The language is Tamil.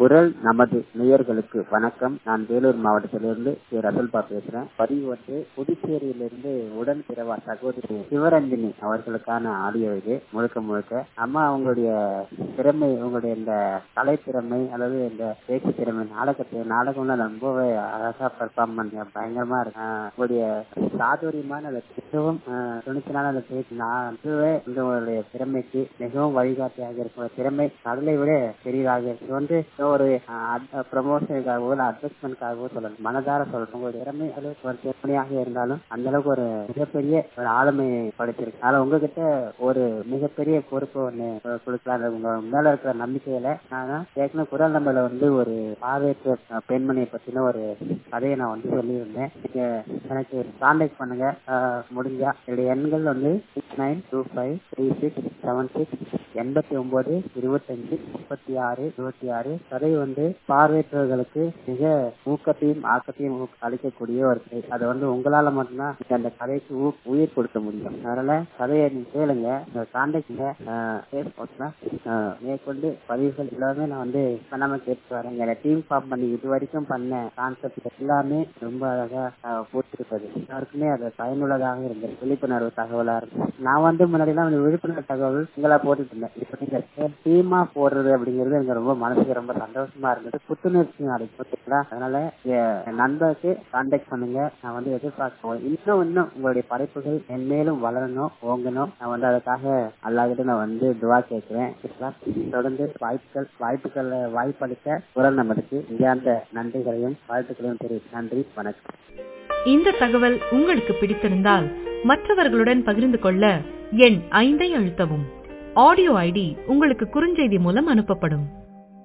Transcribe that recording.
குரல் நமது நேயர்களுக்கு வணக்கம் நான் வேலூர் மாவட்டத்திலிருந்து திரு ரசல்பா பேசுறேன் பதிவு வந்து புதுச்சேரியிலிருந்து உடன் பிறவா சகோதரி சிவரஞ்சினி அவர்களுக்கான ஆடியோ இது முழுக்க முழுக்க அம்மா அவங்களுடைய திறமை உங்களுடைய இந்த கலை திறமை அல்லது இந்த பேச்சு திறமை நாடகத்தை நாடகம்ல ரொம்பவே அழகா பெர்ஃபார்ம் பண்ண பயங்கரமா இருக்கு ஆஹ் உங்களுடைய சாதுரியமான அந்த மிகவும் ஆஹ் துணிச்சலான அந்த பேச்சு நான் இதுவே உங்களுடைய திறமைக்கு மிகவும் வழிகாட்டியாக இருக்கும் திறமை கடலை விட பெரியதாக இருக்கு இது வந்து ஒரு ப்ரமோஷனுக்காகவோ இல்லை அட்வர்டைஸ்மெண்ட்காகவோ சொல்லணும் மனதார சொல்லணும் உங்களுடைய திறமை அது ஒரு திறமையாக இருந்தாலும் அந்த அளவுக்கு ஒரு மிகப்பெரிய ஒரு ஆளுமையை படைச்சிருக்கு அதனால உங்ககிட்ட ஒரு மிகப்பெரிய பொறுப்பு ஒண்ணு கொடுக்கலாம் உங்க மேல இருக்கிற நம்பிக்கையில நான் ஏற்கனவே குரல் நம்பர்ல வந்து ஒரு பார்வையற்ற பெண்மணியை பத்தின ஒரு கதையை நான் வந்து சொல்லியிருந்தேன் நீங்க எனக்கு கான்டாக்ட் பண்ணுங்க ஆஹ் முடிஞ்சா என்னுடைய எண்கள் வந்து six nine two five three six seven six எண்பத்தி ஒன்பது இருபத்தஞ்சு முப்பத்தி ஆறு இருபத்தி ஆறு கதை வந்து பார்வையற்றவர்களுக்கு மிக ஊக்கத்தையும் ஆக்கத்தையும் அளிக்கக்கூடிய ஒரு கதை அதை வந்து உங்களால மட்டும்தான் அந்த கதைக்கு உயிர் கொடுக்க முடியும் அதனால கதையை நீங்க கேளுங்க இந்த கான்டாக்ட்ல மேற்கொண்டு பதிவுகள் எல்லாமே நான் வந்து பண்ணாம கேட்டு வரேன் என்னோட டீம் ஃபார்ம் பண்ணி இது வரைக்கும் பண்ண கான்செப்ட் எல்லாமே ரொம்ப அழகா போட்டிருப்பது எல்லாருக்குமே அது பயனுள்ளதாக இருந்தது விழிப்புணர்வு தகவலா இருக்கும் நான் வந்து முன்னாடி எல்லாம் விழிப்புணர்வு தகவல் உங்களா போட்டுட்டு இருந்தேன் இப்ப நீங்க டீமா போடுறது அப்படிங்கிறது எனக்கு ரொம்ப மனசுக்கு ரொம்ப சந்தோஷமா இருந்தது புத்துணர்ச்சி அடைப்பா அதனால நண்பருக்கு கான்டாக்ட் பண்ணுங்க நான் வந்து எதிர்பார்க்கிறேன் இன்னும் இன்னும் உங்களுடைய படைப்புகள் மென்மேலும் வளரணும் ஓங்கணும் நான் வந்து அதுக்காக அல்லாகிட்ட நான் வந்து துவா கேட்கிறேன் தொடர்ந்து வாய்ப்புகள் வாய்ப்புகள் வாய்ப்பளித்த குரல் நமக்கு மிகாந்த நன்றிகளையும் வாழ்த்துக்களையும் தெரிவித்து நன்றி வணக்கம் இந்த தகவல் உங்களுக்கு பிடித்திருந்தால் மற்றவர்களுடன் பகிர்ந்து கொள்ள எண் ஐந்தை அழுத்தவும் ஆடியோ ஐடி உங்களுக்கு குறுஞ்செய்தி மூலம் அனுப்பப்படும்